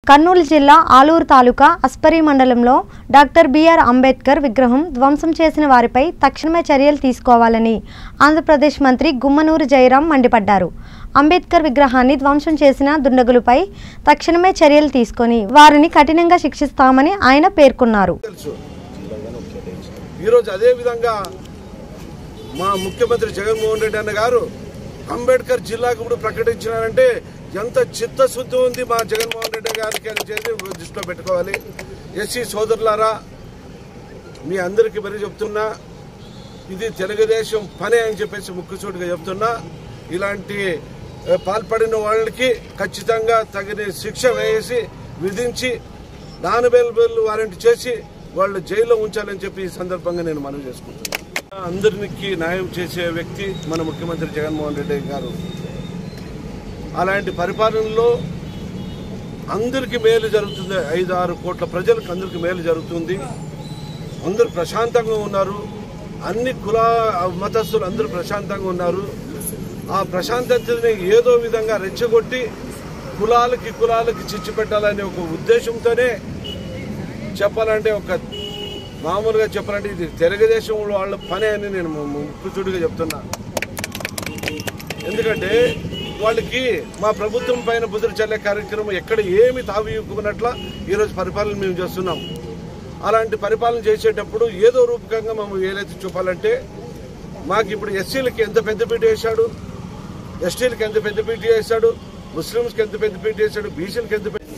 కర్నూలు జిల్లా ఆలూరు తాలూకా అస్పరి మండలంలో doctor BR Ambedkar విగ్రహం ధ్వంసం చేసిన వారిపై తక్షణమే చర్యలు తీసుకోవాలని ఆంధ్రప్రదేశ్ మంత్రి గుమ్మనూరు జయరాం మండిపడ్డారు అంబేద్కర్ విగ్రహాన్ని ధ్వంసం చేసిన దుండగులపై తక్షణమే చర్యలు తీసుకొని వారిని కఠినంగా శిక్షిస్తామని ఆయన పేర్కొన్నారు తెలుసు ఈరోజు అదే విధంగా మా ముఖ్యమంత్రి జగన్మోహన్ రెడ్డి అన్న గారు అంబేద్కర్ జిల్లాకు ఇప్పుడు ప్రకటించినారంటే ఎంత చిత్తశుద్ధి ఉంది మా జగన్మోహన్ రెడ్డి గారికి అని చెప్పి దృష్టిలో పెట్టుకోవాలి ఎస్సీ సోదరులారా మీ అందరికీ మరి చెప్తున్నా ఇది తెలుగుదేశం పనే అని చెప్పేసి ముక్కుసూటిగా చెప్తున్నా ఇలాంటి ఏ, పాల్పడిన వాళ్ళకి ఖచ్చితంగా తగిన శిక్ష వేసి విధించి నాన్ అవైలబుల్ వారెంట్ చేసి వాళ్ళు జైల్లో ఉంచాలని చెప్పి ఈ సందర్భంగా నేను మనవి చేసుకుంటున్నాను అందరికి న్యాయం చేసే వ్యక్తి మన ముఖ్యమంత్రి జగన్మోహన్ రెడ్డి గారు అలాంటి పరిపాలనలో అందరికి మేలు జరుగుతుంది ఐదు ఆరు కోట్ల ప్రజలకు అందరికి మేలు జరుగుతుంది అందరూ ప్రశాంతంగా ఉన్నారు అన్ని కుల మతస్థులు అందరూ ప్రశాంతంగా ఉన్నారు ఆ ప్రశాంతతని ఏదో విధంగా రెచ్చగొట్టి కులాలకి కులాలకి చిచ్చు పెట్టాలనే ఒక ఉద్దేశంతోనే చెప్పాలంటే ఒక మామూలుగా చెప్పాలంటే ఇది తెలుగుదేశం వాళ్ళ పని అని నేను ముక్కుచుడిగా చెప్తున్నా ఎందుకంటే వాళ్ళకి మా ప్రభుత్వం పైన బుద్ధులు చల్లే కార్యక్రమం ఎక్కడ ఏమి తావి ఇవ్వకున్నట్ల ఈరోజు పరిపాలన మేము చేస్తున్నాం అలాంటి పరిపాలన చేసేటప్పుడు ఏదో రూపకంగా మేము ఏదైతే చూపాలంటే మాకు ఇప్పుడు ఎస్సీలకి ఎంత పెద్దపీట వేశాడు ఎస్టీలకి ఎంత పెద్దపీట వేశాడు ముస్లిమ్స్కి ఎంత పెద్దపీట వేశాడు బీసీలకి ఎంత పెద్ద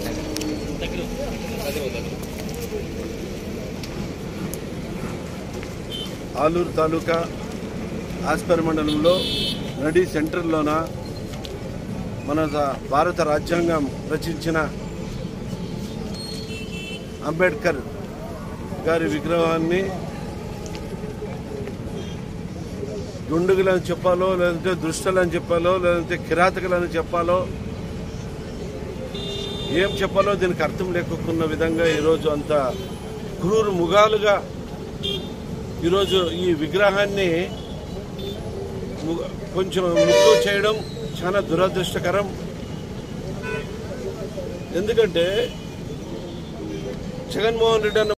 ఆలూరు తాలూకా ఆస్పర్ మండలంలో నడి సెంటర్లోన మన స- భారత రాజ్యాంగం రచించిన అంబేద్కర్ గారి విగ్రహాన్ని దుండుగులని చెప్పాలో లేదంటే దుష్టలని చెప్పాలో లేదంటే కిరాతకులని చెప్పాలో ఏం చెప్పాలో దీనికి అర్థం లేకున్న విధంగా ఈరోజు అంత క్రూరు ముగాలుగా ఈరోజు ఈ విగ్రహాన్ని ము- కొంచెం ముక్కు చేయడం చాలా దురదృష్టకరం ఎందుకంటే జగన్మోహన్ రెడ్డి అన్న